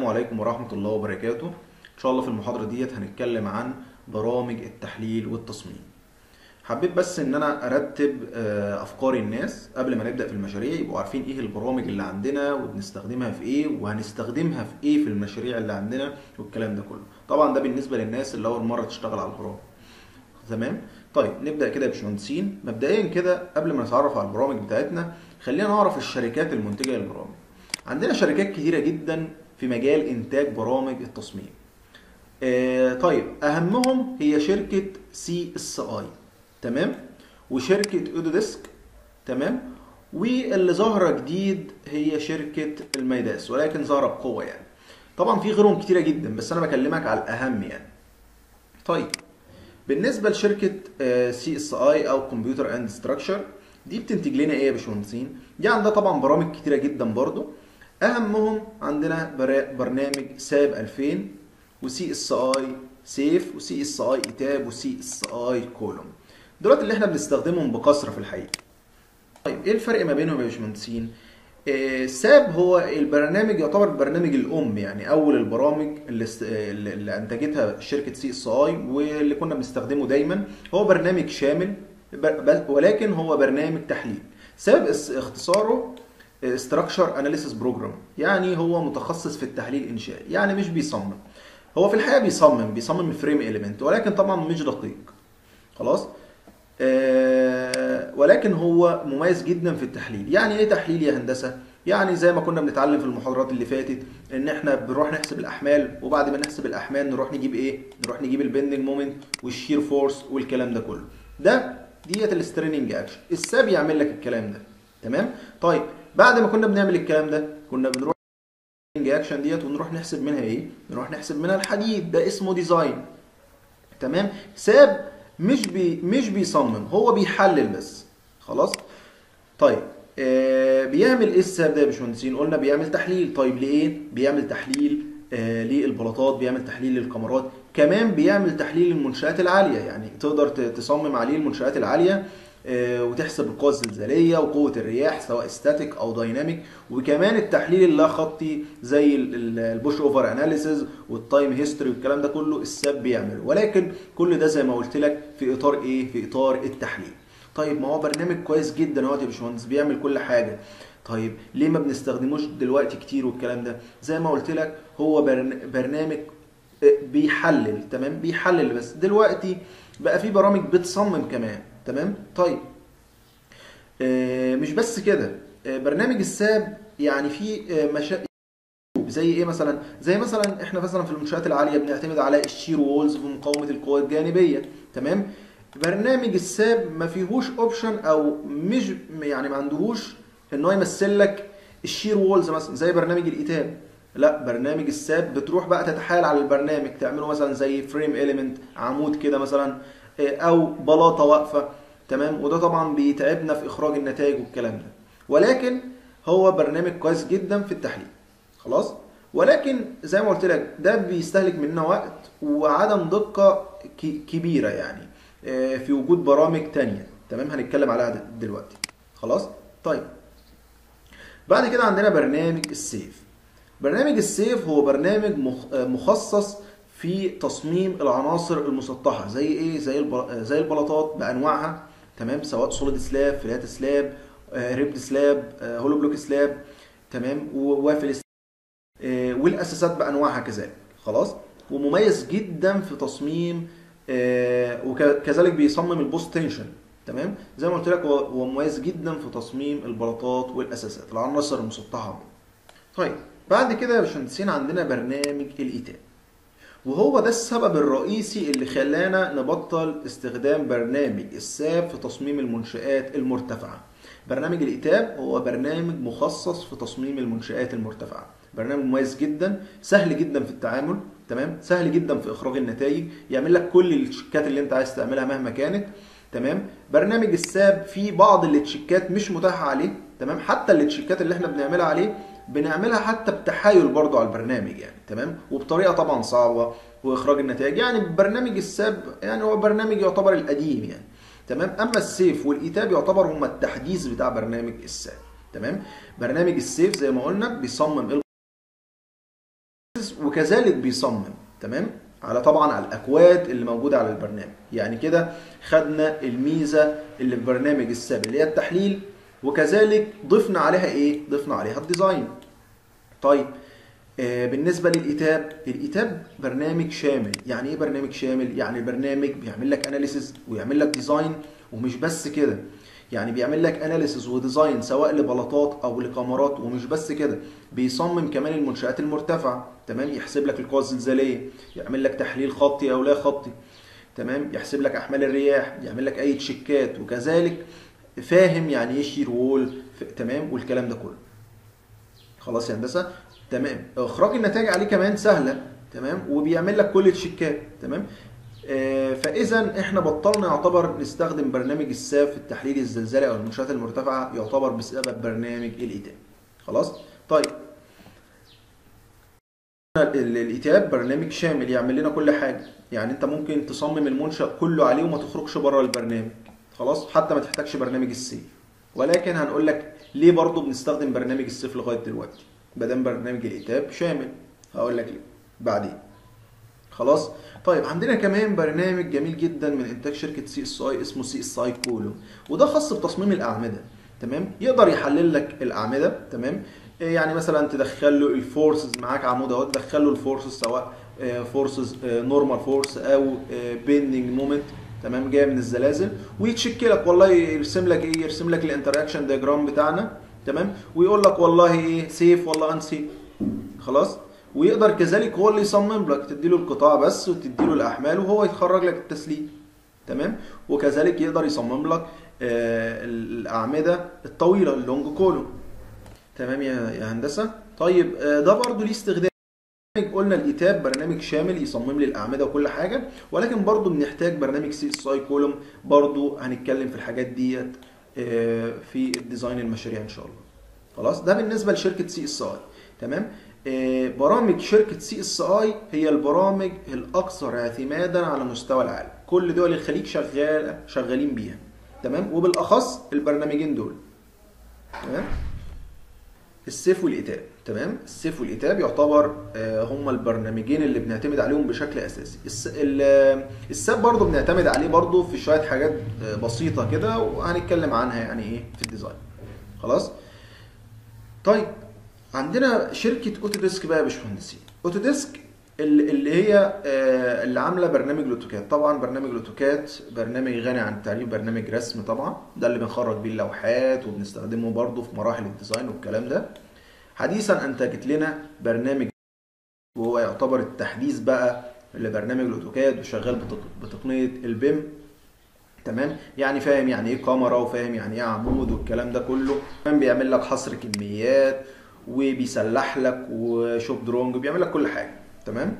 السلام عليكم ورحمة الله وبركاته إن شاء الله في المحاضرة ديت هنتكلم عن برامج التحليل والتصميم حبيت بس إن أنا أرتب آه، أفكار الناس قبل ما نبدأ في المشاريع يبقوا عارفين إيه البرامج اللي عندنا وبنستخدمها في إيه وهنستخدمها في إيه في المشاريع اللي عندنا والكلام ده كله طبعا ده بالنسبة للناس اللي أول مرة تشتغل على البرامج تمام طيب نبدا كده يا باشمهندسين مبدئيا كده قبل ما نتعرف على البرامج بتاعتنا خلينا نعرف الشركات المنتجه للبرامج عندنا شركات كتيره جدا في مجال انتاج برامج التصميم آه طيب اهمهم هي شركه سي اس اي تمام وشركه اوديسك تمام واللي ظاهره جديد هي شركه الميداس ولكن ظاهره بقوه يعني طبعا في غيرهم كتيره جدا بس انا بكلمك على الاهم يعني طيب بالنسبه لشركه سي اس اي او كمبيوتر اند ستراكشر دي بتنتج لنا ايه يا باشمهندسين دي عندها طبعا برامج كتيره جدا برضو اهمهم عندنا برا- برنامج ساب 2000 وسي اس اي سيف وسي اس اي ايتاب وسي اس اي كولوم دولت اللي احنا بنستخدمهم بكثره في الحقيقه طيب ايه الفرق ما بينهم يا باشمهندسين آه، ساب هو البرنامج يعتبر البرنامج الام يعني اول البرامج اللي, است... اللي اللي انتجتها شركه سي اس اي واللي كنا بنستخدمه دايما هو برنامج شامل ب- بل- ولكن هو برنامج تحليل ساب اس- اختصاره ستراكشر اناليسيس بروجرام يعني هو متخصص في التحليل الانشائي يعني مش بيصمم هو في الحقيقه بيصمم بيصمم الفريم اليمنت ولكن طبعا مش دقيق خلاص آه، ولكن هو مميز جدا في التحليل يعني ايه تحليل يا هندسه يعني زي ما كنا بنتعلم في المحاضرات اللي فاتت ان احنا بنروح نحسب الاحمال وبعد ما نحسب الاحمال نروح نجيب ايه نروح نجيب البندنج مومنت والشير فورس والكلام ده كله ده ديت الستريننج اكشن الساب يعمل لك الكلام ده تمام طيب بعد ما كنا بنعمل الكلام ده كنا بنروح اكشن ديت ونروح نحسب منها ايه نروح نحسب منها الحديد ده اسمه ديزاين تمام ساب مش بي مش بيصمم هو بيحلل بس خلاص طيب آه بيعمل ايه الساب ده يا باشمهندسين قلنا بيعمل تحليل طيب لايه بيعمل تحليل آه للبلاطات بيعمل تحليل للكاميرات كمان بيعمل تحليل للمنشآت العالية يعني تقدر ت- تصمم عليه المنشآت العالية آه، وتحسب القوة الزلزالية وقوة الرياح سواء ستاتيك أو دايناميك وكمان التحليل اللا خطي زي البوش اوفر اناليسيز والتايم هيستوري والكلام ده كله الساب بيعمله ولكن كل ده زي ما قلت لك في إطار إيه؟ في إطار التحليل. طيب ما هو برنامج كويس جدا اهوت يا باشمهندس بيعمل كل حاجة. طيب ليه ما بنستخدموش دلوقتي كتير والكلام ده؟ زي ما قلت لك هو برن- برنامج بيحلل تمام بيحلل بس دلوقتي بقى في برامج بتصمم كمان تمام طيب آه، مش بس كده آه، برنامج الساب يعني في آه، مشا... زي ايه مثلا زي مثلا احنا مثلا في المنشآت العاليه بنعتمد على الشير وولز في مقاومه القوى الجانبيه تمام برنامج الساب ما فيهوش اوبشن او مش يعني ما عندهوش ان هو يمثل لك الشير وولز مثلا زي برنامج الايتاب لا برنامج الساب بتروح بقى تتحايل على البرنامج تعمله مثلا زي فريم اليمنت عمود كده مثلا آه، او بلاطه واقفه تمام وده طبعا بيتعبنا في اخراج النتائج والكلام ده ولكن هو برنامج كويس جدا في التحليل خلاص ولكن زي ما قلت لك ده بيستهلك مننا وقت وعدم دقة ك- كبيرة يعني آه، في وجود برامج تانية تمام هنتكلم عليها د- دلوقتي خلاص طيب بعد كده عندنا برنامج السيف برنامج السيف هو برنامج مخ- آه، مخصص في تصميم العناصر المسطحة زي ايه زي الب- آه، زي البلاطات بانواعها تمام سواء سوليد سلاب فلات سلاب ريبد سلاب هولو بلوك سلاب تمام ووافل آه، والاساسات بانواعها كذلك خلاص ومميز جدا في تصميم آه، وكذلك بيصمم البوست تنشن تمام زي ما قلت لك هو هو مميز جدا في تصميم البلاطات والاساسات العناصر المسطحه طيب بعد كده يا باشمهندسين عندنا برنامج الايتاب وهو ده السبب الرئيسي اللي خلانا نبطل استخدام برنامج الساب في تصميم المنشآت المرتفعة برنامج الإيتاب هو برنامج مخصص في تصميم المنشآت المرتفعة برنامج مميز جدا سهل جدا في التعامل تمام سهل جدا في إخراج النتائج يعمل لك كل التشيكات اللي انت عايز تعملها مهما كانت تمام برنامج الساب فيه بعض التشيكات مش متاحة عليه تمام حتى التشيكات اللي احنا بنعملها عليه بنعملها حتى بتحايل برضو على البرنامج يعني تمام وبطريقه طبعا صعبه واخراج النتائج يعني برنامج الساب يعني هو برنامج يعتبر القديم يعني تمام اما السيف والايتاب يعتبر هما التحديث بتاع برنامج الساب تمام برنامج السيف زي ما قلنا بيصمم وكذلك بيصمم تمام على طبعا على الاكواد اللي موجوده على البرنامج يعني كده خدنا الميزه اللي في برنامج الساب اللي هي التحليل وكذلك ضفنا عليها ايه ضفنا عليها الديزاين طيب آه بالنسبه للايتاب الايتاب برنامج شامل يعني ايه برنامج شامل يعني البرنامج بيعمل لك اناليسيس ويعمل لك ديزاين ومش بس كده يعني بيعمل لك اناليسيس وديزاين سواء لبلاطات او لكاميرات ومش بس كده بيصمم كمان المنشات المرتفعه تمام يحسب لك القوى الزلزاليه يعمل لك تحليل خطي او لا خطي تمام يحسب لك احمال الرياح يعمل لك اي تشيكات وكذلك فاهم يعني ايه شير وول تمام والكلام ده كله خلاص يا هندسه تمام اخراج النتائج عليه كمان سهله تمام وبيعمل لك كل التشيكات تمام آه فاذا احنا بطلنا يعتبر نستخدم برنامج الساب في التحليل الزلزالي او المنشات المرتفعه يعتبر بسبب برنامج الايتاب خلاص طيب الايتاب برنامج شامل يعمل لنا كل حاجه يعني انت ممكن تصمم المنشا كله عليه وما تخرجش بره البرنامج خلاص حتى ما تحتاجش برنامج السيف ولكن هنقول لك ليه برضه بنستخدم برنامج السيف لغايه دلوقتي ما دام برنامج الايتاب شامل هقول لك ليه بعدين خلاص طيب عندنا كمان برنامج جميل جدا من انتاج شركه سي اس اي اسمه سي اس اي كولو وده خاص بتصميم الاعمده تمام يقدر يحلل لك الاعمده تمام يعني مثلا تدخل له الفورسز معاك عمود اهو تدخل له الفورسز سواء فورسز نورمال فورس او بيندنج مومنت تمام جايه من الزلازل ويتشك لك والله يرسم لك ايه يرسم لك الانتراكشن دياجرام بتاعنا تمام ويقول لك والله ايه سيف والله ان سيف خلاص ويقدر كذلك هو اللي يصمم لك تدي له القطاع بس وتدي له الاحمال وهو يخرج لك التسليم تمام وكذلك يقدر يصمم لك آه الاعمده الطويله اللونج كولوم تمام يا يا هندسه طيب آه ده برضو ليه استخدام قلنا الايتاب برنامج شامل يصمم لي الاعمده وكل حاجه ولكن برضو بنحتاج برنامج سي اس اي كولوم برضو هنتكلم في الحاجات ديت آه في الديزاين المشاريع ان شاء الله خلاص ده بالنسبه لشركه سي اس اي تمام برامج شركة سي اس اي هي البرامج الأكثر اعتمادا على مستوى العالم، كل دول الخليج شغال شغالين بيها، تمام؟ وبالأخص البرنامجين دول. تمام؟ السيف والإيتاب، تمام؟ السيف والإيتاب يعتبر هم البرنامجين اللي بنعتمد عليهم بشكل أساسي. الساب برضه بنعتمد عليه برضه في شوية حاجات بسيطة كده وهنتكلم عنها يعني إيه في الديزاين. خلاص؟ طيب عندنا شركه اوتوديسك بقى يا باشمهندسين اوتوديسك اللي هي اللي عامله برنامج الاوتوكاد طبعا برنامج الاوتوكاد برنامج غني عن التعريف برنامج رسم طبعا ده اللي بنخرج بيه اللوحات وبنستخدمه برضه في مراحل الديزاين والكلام ده حديثا انتجت لنا برنامج وهو يعتبر التحديث بقى لبرنامج الاوتوكاد وشغال بتقنيه البيم تمام يعني فاهم يعني ايه كاميرا وفاهم يعني ايه عمود والكلام ده كله كمان بيعمل لك حصر كميات وبيسلح لك وشوب درونج بيعمل لك كل حاجه تمام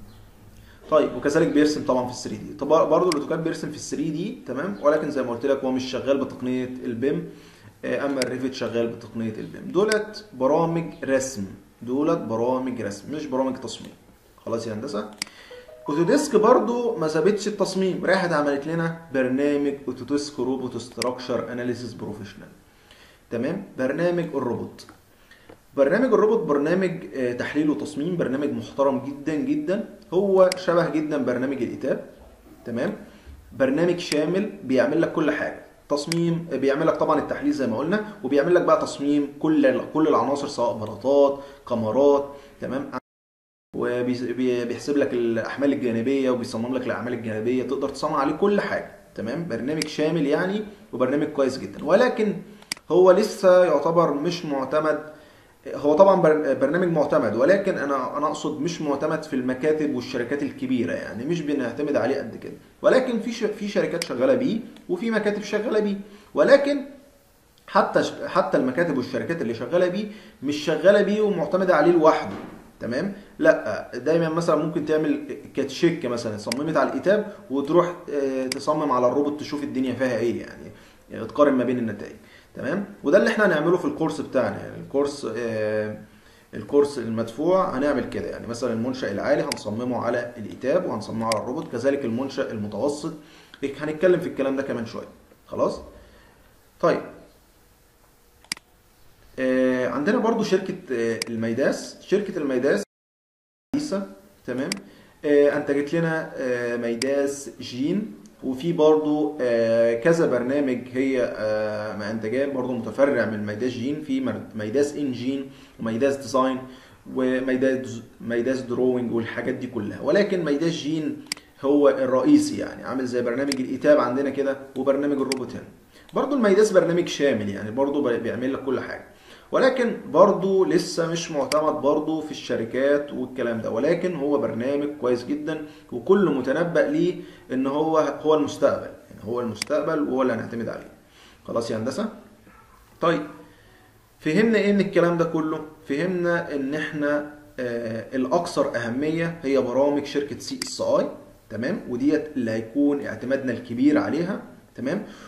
طيب وكذلك بيرسم طبعا في 3 دي طب برضه الاوتوكاد بيرسم في 3 دي تمام ولكن زي ما قلت لك هو مش شغال بتقنيه البيم اما الريفت شغال بتقنيه البيم دولت برامج رسم دولت برامج رسم مش برامج تصميم خلاص يا هندسه اوتوديسك برضو ما سابتش التصميم راحت عملت لنا برنامج اوتوديسك روبوت ستراكشر اناليسيس بروفيشنال تمام برنامج الروبوت برنامج الروبوت برنامج تحليل وتصميم برنامج محترم جدا جدا هو شبه جدا برنامج الايتاب تمام برنامج شامل بيعمل لك كل حاجه تصميم بيعمل لك طبعا التحليل زي ما قلنا وبيعمل لك بقى تصميم كل كل العناصر سواء بلاطات كاميرات تمام وبيحسب لك الاحمال الجانبيه وبيصمم لك الاعمال الجانبيه تقدر تصمم عليه كل حاجه تمام برنامج شامل يعني وبرنامج كويس جدا ولكن هو لسه يعتبر مش معتمد هو طبعا برنامج معتمد ولكن انا انا اقصد مش معتمد في المكاتب والشركات الكبيره يعني مش بنعتمد عليه قد كده ولكن في في شركات شغاله بيه وفي مكاتب شغاله بيه ولكن حتى حتى المكاتب والشركات اللي شغاله بيه مش شغاله بيه ومعتمده عليه لوحده تمام لا دايما مثلا ممكن تعمل كاتشيك مثلا صممت على الايتاب وتروح تصمم على الروبوت تشوف الدنيا فيها ايه يعني تقارن ما بين النتائج تمام وده اللي احنا هنعمله في الكورس بتاعنا يعني الكورس آه الكورس المدفوع هنعمل كده يعني مثلا المنشأ العالي هنصممه على الايتاب وهنصممه على الروبوت كذلك المنشأ المتوسط هنتكلم في الكلام ده كمان شويه خلاص طيب آه عندنا برضو شركة آه الميداس شركة الميداس كويسه تمام آه، انتجت لنا آه، ميداس جين وفي برضو آه، كذا برنامج هي آه، منتجاه برضو متفرع من ميداس جين في مر- ميداس انجين وميداس ديزاين وميداس ميداس دروينج والحاجات دي كلها ولكن ميداس جين هو الرئيسي يعني عامل زي برنامج الايتاب عندنا كده وبرنامج الروبوت هنا برضو الميداس برنامج شامل يعني برضو بيعمل لك كل حاجه ولكن برضو لسه مش معتمد برضو في الشركات والكلام ده ولكن هو برنامج كويس جدا وكل متنبأ ليه ان هو هو المستقبل يعني هو المستقبل وهو اللي هنعتمد عليه خلاص يا هندسه طيب فهمنا ايه من الكلام ده كله فهمنا ان احنا آه الاكثر اهميه هي برامج شركه سي اس اي تمام وديت اللي هيكون اعتمادنا الكبير عليها تمام